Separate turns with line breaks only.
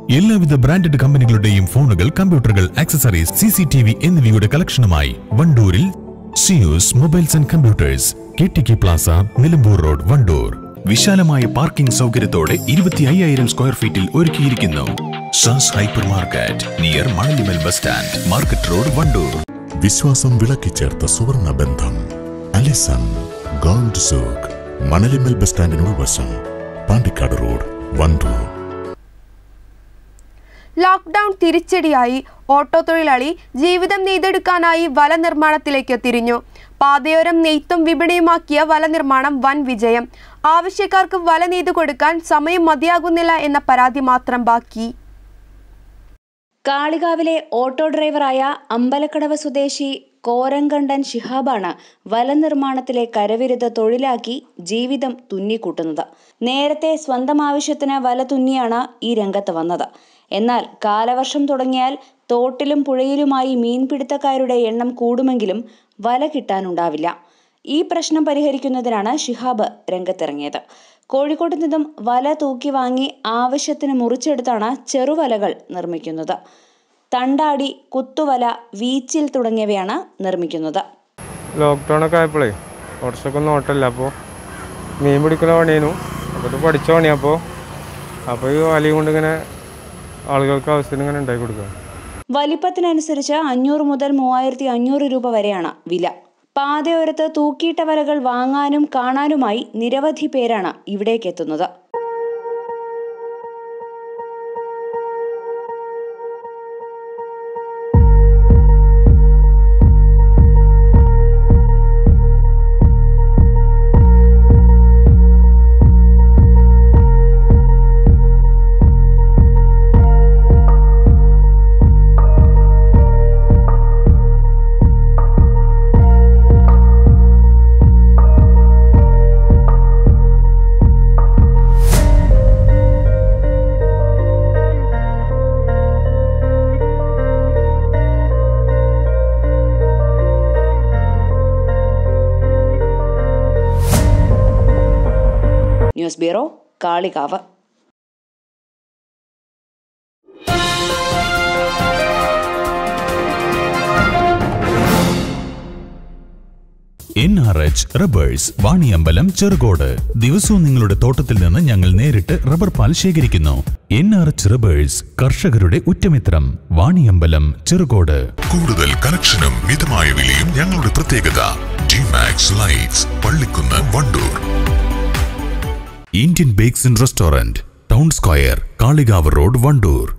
എല്ലാവിധ ബ്രാൻഡഡ് കമ്പനികളുടെയും ഫോണുകൾ കമ്പ്യൂട്ടറുകൾ accessories C C T V എന്നിവയുടെ കളക്ഷനുമായി വണ്ടൂരിൽ Zeus mobiles and computers K T K plaza Nilambur road Wandoor വിശാലമായ പാർക്കിംഗ് സൗകര്യത്തോടെ ഇരുപത്തി അയ്യായിരം സ്ക്വയർ ഫീറ്റിൽ ഒരുക്കിയിരിക്കുന്നു സാസ് hyper market near Manalimal bus stand market road Wandoor
വിശ്വാസം വിളക്കിച്ചേർത്ത സുവർണ ബന്ധം Alison gold souk Manalimal bus സ്റ്റാൻഡിനോട് വശം പാണ്ടിക്കാട് റോഡ് വണ്ടൂർ
ലോക്ക്ഡൌൺ തിരിച്ചടിയായി ഓട്ടോ തൊഴിലാളി ജീവിതം നെയ്തെടുക്കാനായി വല നിർമ്മാണത്തിലേക്ക് തിരിഞ്ഞു പാതയോരം നെയ്ത്തും വിപണിയുമാക്കിയ വല നിർമ്മാണം വൻ വിജയം ആവശ്യക്കാർക്ക് വല നെയ്തു കൊടുക്കാൻ സമയം മതിയാകുന്നില്ല എന്ന പരാതി മാത്രം ബാക്കി
കാളികാവിലെ ഓട്ടോ ഡ്രൈവറായ അമ്പലക്കടവ് സ്വദേശി കോരങ്കണ്ടൻ ശിഹാബാണ് വല നിർമ്മാണത്തിലെ കരവിരുത് തൊഴിലാക്കി ജീവിതം തുന്നിക്കൂട്ടുന്നത് നേരത്തെ സ്വന്തം ആവശ്യത്തിന് വല തുന്നിയാണ് ഈ രംഗത്ത് വന്നത് എന്നാൽ കാലവർഷം തുടങ്ങിയാൽ തോട്ടിലും പുഴയിലുമായി മീൻപിടുത്തക്കാരുടെ എണ്ണം കൂടുമെങ്കിലും വല കിട്ടാനുണ്ടാവില്ല ഈ പ്രശ്നം പരിഹരിക്കുന്നതിനാണ് ഷിഹാബ് രംഗത്തിറങ്ങിയത് കോഴിക്കോട്ട് നിന്നും വല തൂക്കി വാങ്ങി ആവശ്യത്തിന് മുറിച്ചെടുത്താണ് ചെറുവലകൾ നിർമ്മിക്കുന്നത് തണ്ടാടി കുത്തുവല വീച്ചിൽ തുടങ്ങിയവയാണ് നിർമ്മിക്കുന്നത്
ലോക്ക്ഡൗൺ ഒക്കെ ആയപ്പോഴേ കുറച്ചൊക്കെ ഒന്നും ഓട്ടമില്ല അപ്പോൾ മീൻ പിടിക്കുന്ന പണിയേനു അപ്പോൾ ഇത് പഠിച്ച പണിയാണ് അപ്പോൾ അപ്പോൾ ഈ വലയും കൊണ്ട് ഇങ്ങനെ ആളുകൾക്ക് ആവശ്യത്തിന് ഇങ്ങനെ ഉണ്ടാക്കി കൊടുക്കുക
വലിപ്പത്തിനനുസരിച്ച് അഞ്ഞൂറ് മുതൽ മൂവായിരത്തി അഞ്ഞൂറ് രൂപ വരെയാണ് വില പാതയോരത്ത് തൂക്കിയിട്ട വലകൾ വാങ്ങാനും കാണാനുമായി നിരവധി പേരാണ് ഇവിടേക്ക് എത്തുന്നത് news bureau Kalikavu
N R H rubbers Vaniyambalam Cherukode ദിവസവും നിങ്ങളുടെ തോട്ടത്തിൽ നിന്ന് ഞങ്ങൾ നേരിട്ട് റബ്ബർ പാൽ ശേഖരിക്കുന്നു എൻ ആർ എച്ച് റബ്ബേഴ്സ് കർഷകരുടെ ഉറ്റമിത്രം വാണിയമ്പലം ചെറുകോട്
കൂടുതൽ കലക്ഷനും മിതമായ വിലയും ഞങ്ങളുടെ പ്രത്യേകത Gmax lights Pallikkunnu Wandoor
Indian bakes and restaurant town square Kalikavu road Wandoor